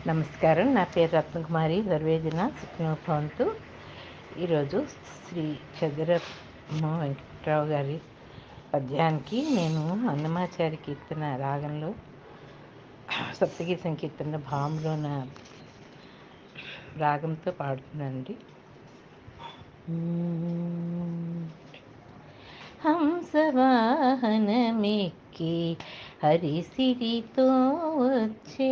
నమస్కారం నా పేరు రత్నకుమారి సర్వేజన సుఖ్నోభవంతు ఈరోజు శ్రీ చదరమ్మ వెంకట్రావు గారి పద్యానికి నేను అన్నమాచారి కీర్తన రాగంలో సప్తగిరి సంకీర్తన భావంలోన రాగంతో పాడుతున్నానండి హంసవాహనమెక్కి హరిసిరితో వచ్చే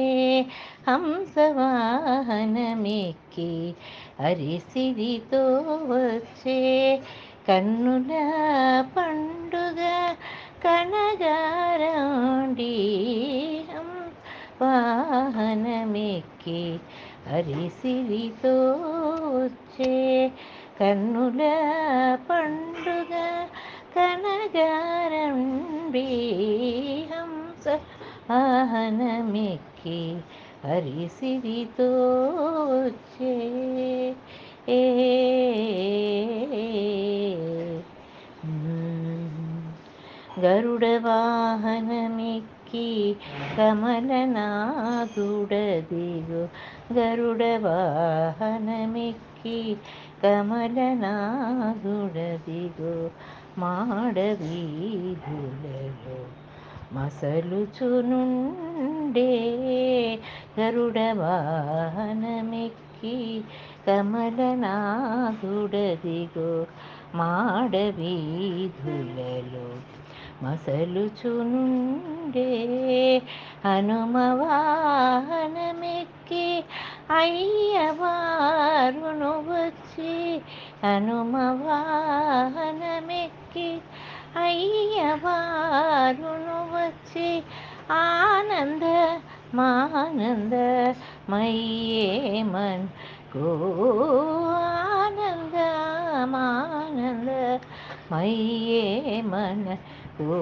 హంసవాహనమెక్కి హరిసిరితో వచ్చే కన్నుల పండుగ కనగారండి వాహనమెక్కి హరిసిరితో వచ్చే కన్నుల పండుగ కనగారండి హంస వాహనమెక్కి హరిసిరితో వచ్చే ఏ గరుడ వాహనమెక్కి కమలనాథుడదిగో గరుడ వాహనమెక్కి కమలనాథుడదిగో మాడవీధులలో మసలుచునుండే గరుడ వాహనమెక్కి కమలనాథుడదిగో మాడవీధులలో మసలుచునుండే హనుమవాహనమెక్కి అయ్యవారును వచ్చి హనుమవాహనమెక్కి అయ్యవారును వచ్చి ఆనంద మానంద మయ్యేమన్ గో ఆనంద మానంద మయ్యేమన గో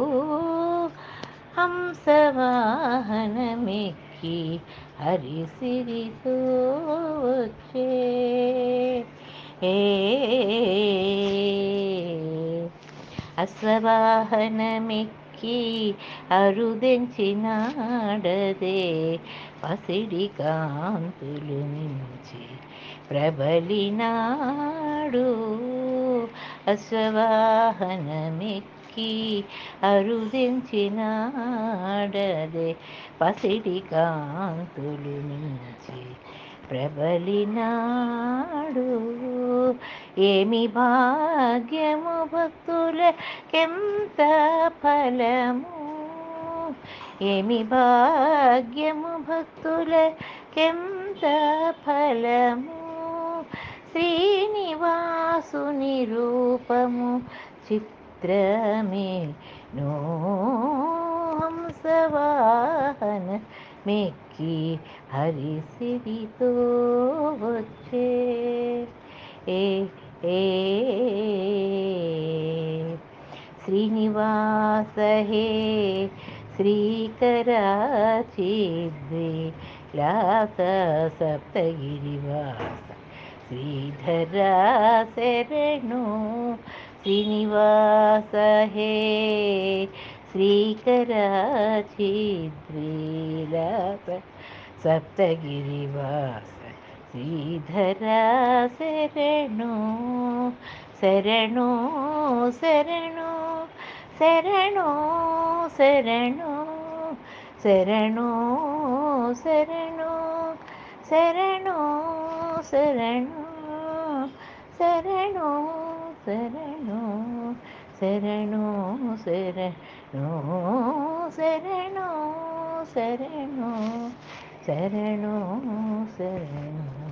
హంసవాహనమెక్కి హరిసిరితో వచ్చే ఏ అశ్వవాహనమెక్కి అరుదెంచినాడదే పసిడి కాంతులు మించి ప్రబలినాడు అశ్వవాహనమెక్కి అరుదెంచినాడదే పసిడి కాంతులు మించి ప్రబలినాడు ఏమి భాగ్యము భక్తులకెంత ఫలము ఏమి భాగ్యము భక్తులకెంత ఫలము శ్రీనివాసుని రూపము చిత్రమే నో హంసవాహన మెక్కి హరిసిరితో వచ్చే ఏ ఏ శ్రీనివాస హే శ్రీకరాచిద్వి లాస సప్తగిరివాస శ్రీధరా శరణు శ్రీనివాస హే శ్రీకరాచిద్విలాస సప్తగిరివాస శ్రీధరా శరణు శరణు శరణు శరణు శరణు శరణు శరణు శరణు శరణు శరణు శరణు శరణు శరణు శరణు శరణు శరణు శరణు